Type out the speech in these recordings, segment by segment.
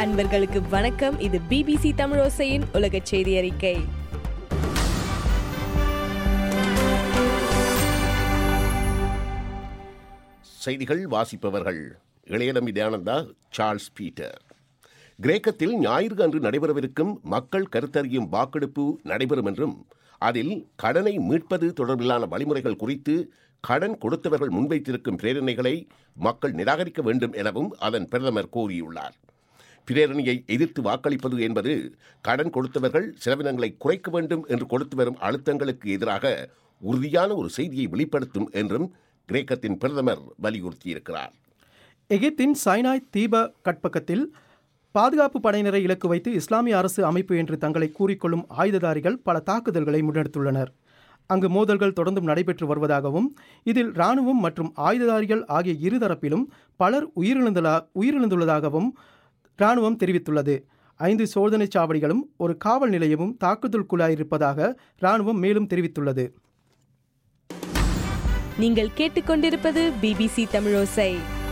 அன்பர்களுக்கு வணக்கம் இது பிபிசி தமிழோசையின் உலக செய்தி அறிக்கை செய்திகள் வாசிப்பவர்கள் இளையநம்பி தயானந்தா சார்ல்ஸ் பீட்டர் கிரேக்கத்தில் ஞாயிறு அன்று நடைபெறவிருக்கும் மக்கள் கருத்தறியும் வாக்கெடுப்பு நடைபெறும் என்றும் அதில் கடனை மீட்பது தொடர்பிலான வழிமுறைகள் குறித்து கடன் கொடுத்தவர்கள் முன்வைத்திருக்கும் பிரேரணைகளை மக்கள் நிராகரிக்க வேண்டும் எனவும் அதன் பிரதமர் கூறியுள்ளார் பிரேரணையை எதிர்த்து வாக்களிப்பது என்பது கடன் கொடுத்தவர்கள் செலவினங்களை குறைக்க வேண்டும் என்று கொடுத்து வரும் அழுத்தங்களுக்கு எதிராக உறுதியான ஒரு செய்தியை வெளிப்படுத்தும் என்றும் கிரேக்கத்தின் பிரதமர் வலியுறுத்தியிருக்கிறார் எகிப்தின் சைனாய் தீப கட்பக்கத்தில் பாதுகாப்பு படையினரை இலக்கு வைத்து இஸ்லாமிய அரசு அமைப்பு என்று தங்களை கூறிக்கொள்ளும் ஆயுததாரிகள் பல தாக்குதல்களை முன்னெடுத்துள்ளனர் அங்கு மோதல்கள் தொடர்ந்தும் நடைபெற்று வருவதாகவும் இதில் இராணுவம் மற்றும் ஆயுததாரிகள் ஆகிய இருதரப்பிலும் பலர் உயிரிழந்துள்ள உயிரிழந்துள்ளதாகவும் இராணுவம் தெரிவித்துள்ளது ஐந்து சோதனைச் சாவடிகளும் ஒரு காவல் நிலையமும் தாக்குதலுக்குள்ளாயிருப்பதாக இராணுவம் மேலும் தெரிவித்துள்ளது நீங்கள் கேட்டுக்கொண்டிருப்பது பிபிசி தமிழோசை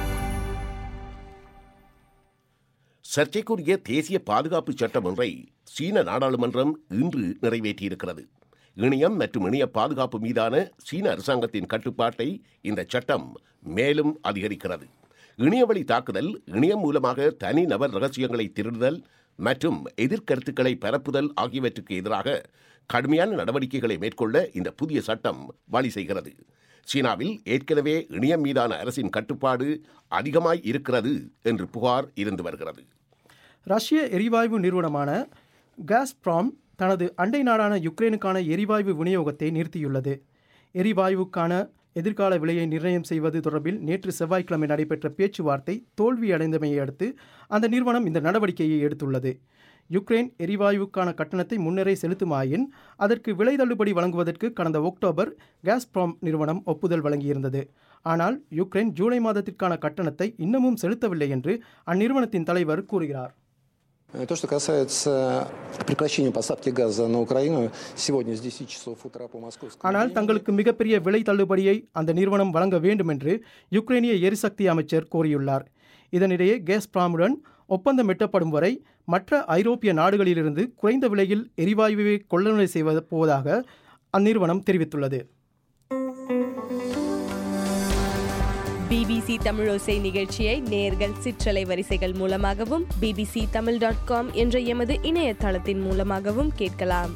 சர்ச்சைக்குரிய தேசிய பாதுகாப்பு சட்டம் ஒன்றை சீன நாடாளுமன்றம் இன்று நிறைவேற்றியிருக்கிறது இணையம் மற்றும் இணைய பாதுகாப்பு மீதான சீன அரசாங்கத்தின் கட்டுப்பாட்டை இந்த சட்டம் மேலும் அதிகரிக்கிறது இணையவழி தாக்குதல் இணையம் மூலமாக தனி நபர் ரகசியங்களை திருடுதல் மற்றும் எதிர்கருத்துக்களை பரப்புதல் ஆகியவற்றுக்கு எதிராக கடுமையான நடவடிக்கைகளை மேற்கொள்ள இந்த புதிய சட்டம் வழி செய்கிறது சீனாவில் ஏற்கனவே இணையம் மீதான அரசின் கட்டுப்பாடு அதிகமாய் இருக்கிறது என்று புகார் இருந்து வருகிறது ரஷ்ய எரிவாயு நிறுவனமான காஸ்ப்ராம் தனது அண்டை நாடான யுக்ரைனுக்கான எரிவாயு விநியோகத்தை நிறுத்தியுள்ளது எரிவாயுவுக்கான எதிர்கால விலையை நிர்ணயம் செய்வது தொடர்பில் நேற்று செவ்வாய்க்கிழமை நடைபெற்ற பேச்சுவார்த்தை தோல்வியடைந்தமையை அடுத்து அந்த நிறுவனம் இந்த நடவடிக்கையை எடுத்துள்ளது யுக்ரைன் எரிவாயுவுக்கான கட்டணத்தை முன்னரே செலுத்துமாயின் அதற்கு விலை தள்ளுபடி வழங்குவதற்கு கடந்த அக்டோபர் காஸ்ப்ராம் நிறுவனம் ஒப்புதல் வழங்கியிருந்தது ஆனால் யுக்ரைன் ஜூலை மாதத்திற்கான கட்டணத்தை இன்னமும் செலுத்தவில்லை என்று அந்நிறுவனத்தின் தலைவர் கூறுகிறார் То, что касается прекращения поставки газа на Украину, сегодня с 10 часов утра по московскому ஆனால் времени தங்களுக்கு மிகப்பெரிய விலை தள்ளுபடியை அந்த நிறுவனம் வழங்க வேண்டும் என்று யுக்ரைனிய எரிசக்தி அமைச்சர் கோரியுள்ளார் இதனிடையே கேஸ்பிராமுடன் ஒப்பந்தம் எட்டப்படும் வரை மற்ற ஐரோப்பிய நாடுகளிலிருந்து குறைந்த விலையில் எரிவாயுவை கொள்ளுநர் செய்வது போவதாக அந்நிறுவனம் தெரிவித்துள்ளது பிபிசி தமிழோசை நிகழ்ச்சியை நேர்கள் சிற்றலை வரிசைகள் மூலமாகவும் பிபிசி தமிழ் டாட் காம் என்ற எமது இணையதளத்தின் மூலமாகவும் கேட்கலாம்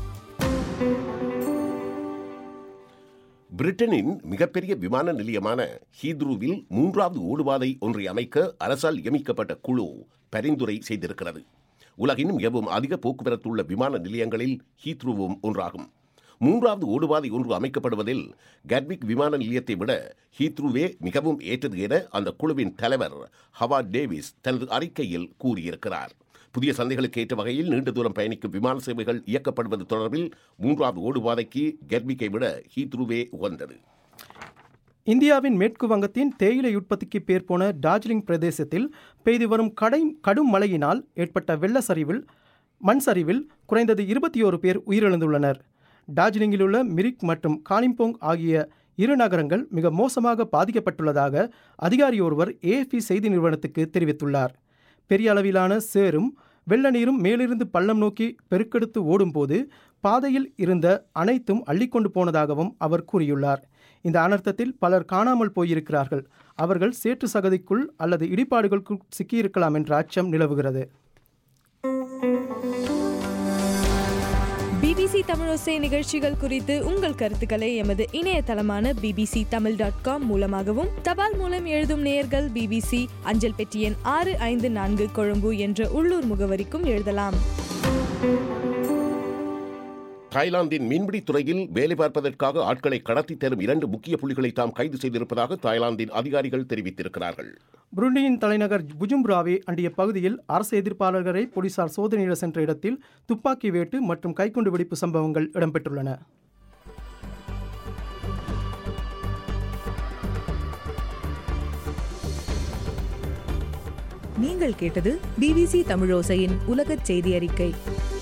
பிரிட்டனின் மிகப்பெரிய விமான நிலையமான ஹீத்ரூவில் மூன்றாவது ஓடுபாதை ஒன்றை அமைக்க அரசால் நியமிக்கப்பட்ட குழு பரிந்துரை செய்திருக்கிறது உலகின் மிகவும் அதிக போக்குவரத்துள்ள விமான நிலையங்களில் ஹீத்ரூவும் ஒன்றாகும் மூன்றாவது ஓடுபாதை ஒன்று அமைக்கப்படுவதில் கட்விக் விமான நிலையத்தை விட ஹீத்ரூவே மிகவும் ஏற்றது என அந்த குழுவின் தலைவர் ஹவா டேவிஸ் தனது அறிக்கையில் கூறியிருக்கிறார் புதிய சந்தைகளுக்கு ஏற்ற வகையில் நீண்ட தூரம் பயணிக்கும் விமான சேவைகள் இயக்கப்படுவது தொடர்பில் மூன்றாவது ஓடுபாதைக்கு கெர்பிக்கை விட ஹீத்ரூவே உகந்தது இந்தியாவின் மேற்கு வங்கத்தின் தேயிலை உற்பத்திக்கு பேர் போன டார்ஜிலிங் பிரதேசத்தில் பெய்து வரும் கடை கடும் மழையினால் ஏற்பட்ட வெள்ள சரிவில் மண் சரிவில் குறைந்தது இருபத்தி ஓரு பேர் உயிரிழந்துள்ளனர் டார்ஜிலிங்கில் உள்ள மிரிக் மற்றும் காலிம்போங் ஆகிய இரு நகரங்கள் மிக மோசமாக பாதிக்கப்பட்டுள்ளதாக அதிகாரி ஒருவர் ஏஎஃப்பி செய்தி நிறுவனத்துக்கு தெரிவித்துள்ளார் பெரிய அளவிலான சேரும் வெள்ள நீரும் மேலிருந்து பள்ளம் நோக்கி பெருக்கெடுத்து ஓடும்போது பாதையில் இருந்த அனைத்தும் அள்ளிக்கொண்டு போனதாகவும் அவர் கூறியுள்ளார் இந்த அனர்த்தத்தில் பலர் காணாமல் போயிருக்கிறார்கள் அவர்கள் சேற்று சகதிக்குள் அல்லது இடிபாடுகளுக்குள் சிக்கியிருக்கலாம் என்ற அச்சம் நிலவுகிறது பிபிசி தமிழோசை நிகழ்ச்சிகள் குறித்து உங்கள் கருத்துக்களை எமது இணையதளமான பிபிசி தமிழ் டாட் காம் மூலமாகவும் தபால் மூலம் எழுதும் நேயர்கள் பிபிசி அஞ்சல் பெட்டி எண் ஆறு ஐந்து நான்கு கொழும்பு என்ற உள்ளூர் முகவரிக்கும் எழுதலாம் தாய்லாந்தின் மீன்பிடி துறையில் வேலை பார்ப்பதற்காக ஆட்களை கடத்தி தரும் இரண்டு முக்கிய புள்ளிகளை தாம் கைது செய்திருப்பதாக தாய்லாந்தின் அதிகாரிகள் தெரிவித்திருக்கிறார்கள் புருண்டியின் தலைநகர் புஜும்புராவே அண்டிய பகுதியில் அரசு எதிர்ப்பாளர்களை போலீசார் சோதனையிட சென்ற இடத்தில் துப்பாக்கி வேட்டு மற்றும் கைக்குண்டு வெடிப்பு சம்பவங்கள் இடம்பெற்றுள்ளன நீங்கள் கேட்டது பிபிசி தமிழோசையின் உலகச் செய்தி அறிக்கை